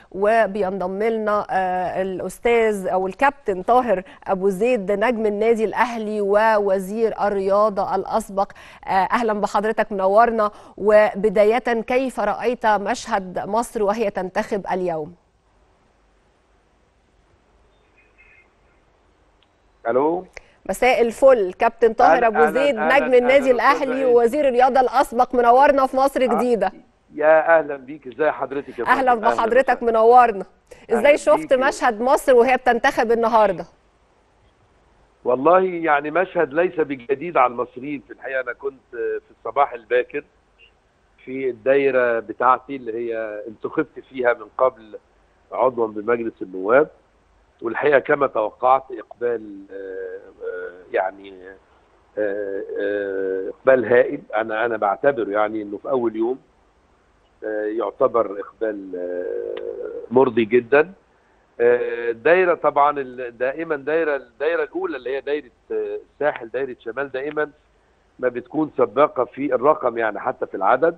وبينضم لنا الاستاذ او الكابتن طاهر ابو زيد نجم النادي الاهلي ووزير الرياضه الاسبق اهلا بحضرتك منورنا وبدايه كيف رايت مشهد مصر وهي تنتخب اليوم الو مساء الفل كابتن طاهر ابو زيد نجم النادي الاهلي ووزير الرياضه الاسبق منورنا في مصر جديده يا اهلا بيك ازي حضرتك يا اهلا بحضرتك منورنا ازاي شفت مشهد مصر وهي بتنتخب النهارده والله يعني مشهد ليس بجديد على المصريين في الحقيقه انا كنت في الصباح الباكر في الدايره بتاعتي اللي هي انتخبت فيها من قبل عضوا بمجلس النواب والحقيقه كما توقعت اقبال يعني اقبال هائل انا انا بعتبره يعني انه في اول يوم يعتبر اقبال مرضي جدا الدايره طبعا دائما دايره الدايره الاولى اللي هي دايره الساحل دايره شمال دائما ما بتكون سباقه في الرقم يعني حتى في العدد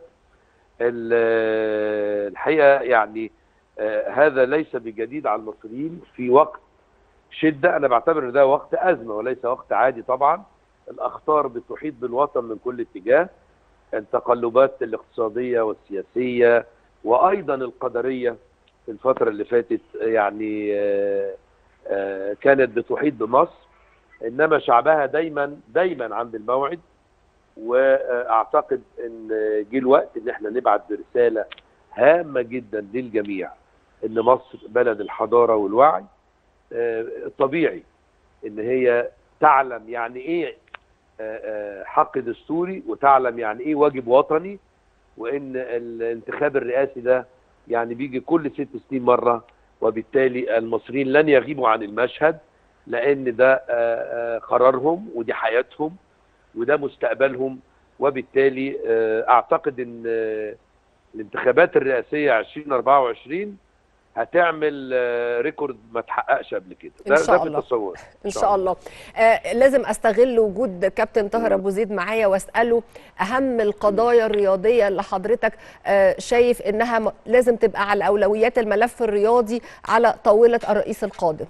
الحقيقه يعني هذا ليس بجديد على المصريين في وقت شده انا بعتبر ان ده وقت ازمه وليس وقت عادي طبعا الاخطار بتحيط بالوطن من كل اتجاه التقلبات الاقتصاديه والسياسيه وايضا القدريه في الفتره اللي فاتت يعني كانت بتحيط بمصر انما شعبها دايما دايما عند الموعد واعتقد ان جه الوقت ان احنا نبعت برساله هامه جدا للجميع ان مصر بلد الحضاره والوعي طبيعي ان هي تعلم يعني ايه حق دستوري وتعلم يعني ايه واجب وطني وان الانتخاب الرئاسي ده يعني بيجي كل ست سنين مره وبالتالي المصريين لن يغيبوا عن المشهد لان ده قرارهم ودي حياتهم وده مستقبلهم وبالتالي اعتقد ان الانتخابات الرئاسيه 2024 هتعمل ريكورد ما تحققش قبل كده ده, إن شاء ده الله. في التصور ان شاء الله آه لازم استغل وجود كابتن طاهر ابو زيد معايا واساله اهم القضايا الرياضيه اللي حضرتك آه شايف انها لازم تبقى على اولويات الملف الرياضي على طاوله الرئيس القادم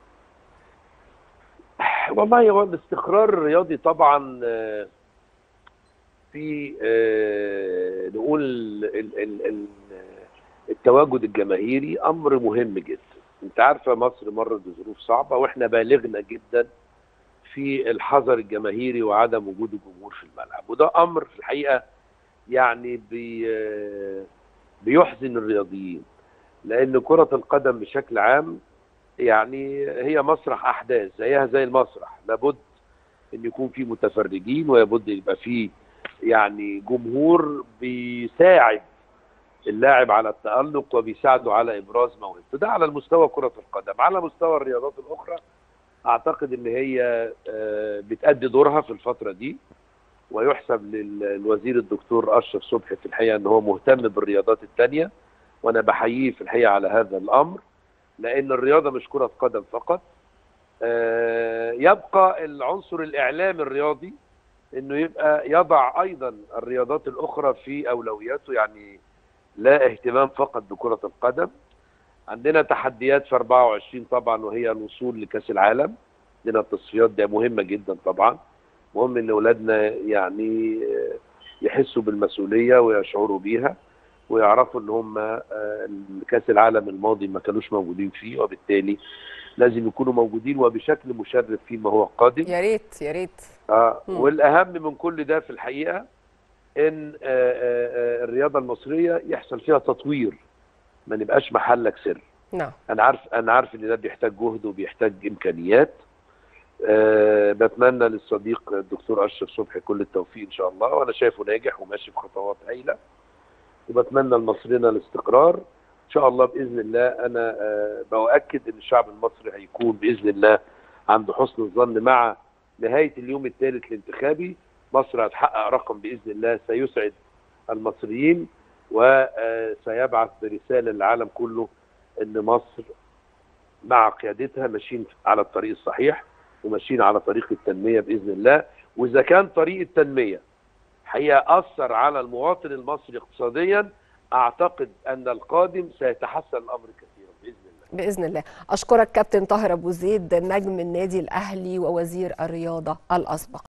والله هو الاستقرار الرياضي طبعا آه في نقول ال ال ال التواجد الجماهيري امر مهم جدا انت عارفه مصر مرت بظروف صعبه واحنا بالغنا جدا في الحذر الجماهيري وعدم وجود الجمهور في الملعب وده امر في الحقيقه يعني بي بيحزن الرياضيين لان كره القدم بشكل عام يعني هي مسرح احداث زيها زي المسرح لابد ان يكون في متفرجين ولابد يبقى في يعني جمهور بيساعد اللاعب على التألق وبيساعده على إبراز موهبته ده على المستوى كرة القدم على مستوى الرياضات الأخرى أعتقد إن هي بتأدي دورها في الفترة دي ويحسب للوزير الدكتور أشرف صبحي في الحقيقة إن هو مهتم بالرياضات التانية وأنا بحييه في الحقيقة على هذا الأمر لأن الرياضة مش كرة قدم فقط يبقى العنصر الإعلامي الرياضي انه يبقى يضع ايضا الرياضات الاخرى في اولوياته يعني لا اهتمام فقط بكره القدم عندنا تحديات في 24 طبعا وهي الوصول لكاس العالم عندنا التصفيات دي مهمه جدا طبعا مهم ان اولادنا يعني يحسوا بالمسؤوليه ويشعروا بيها ويعرفوا ان هم كاس العالم الماضي ما كانوش موجودين فيه وبالتالي لازم يكونوا موجودين وبشكل مشرف فيما هو قادم يا ريت يا ريت آه والاهم من كل ده في الحقيقه ان آه آه الرياضه المصريه يحصل فيها تطوير ما نبقاش محلك سر نعم انا عارف انا عارف ان ده بيحتاج جهد وبيحتاج امكانيات أه بتمنى للصديق الدكتور اشرف صبحي كل التوفيق ان شاء الله وانا شايفه ناجح وماشي بخطوات هايله وبتمنى لمصرنا الاستقرار ان شاء الله باذن الله انا أه باؤكد ان الشعب المصري هيكون باذن الله عند حسن الظن مع نهايه اليوم الثالث الانتخابي مصر هتحقق رقم باذن الله سيسعد المصريين وسيبعث برساله للعالم كله ان مصر مع قيادتها ماشيين على الطريق الصحيح وماشيين على طريق التنميه باذن الله واذا كان طريق التنميه حقيقه اثر على المواطن المصري اقتصاديا اعتقد ان القادم سيتحسن الامر كثيرا باذن الله باذن الله اشكرك كابتن طاهر ابو زيد نجم النادي الاهلي ووزير الرياضه الاسبق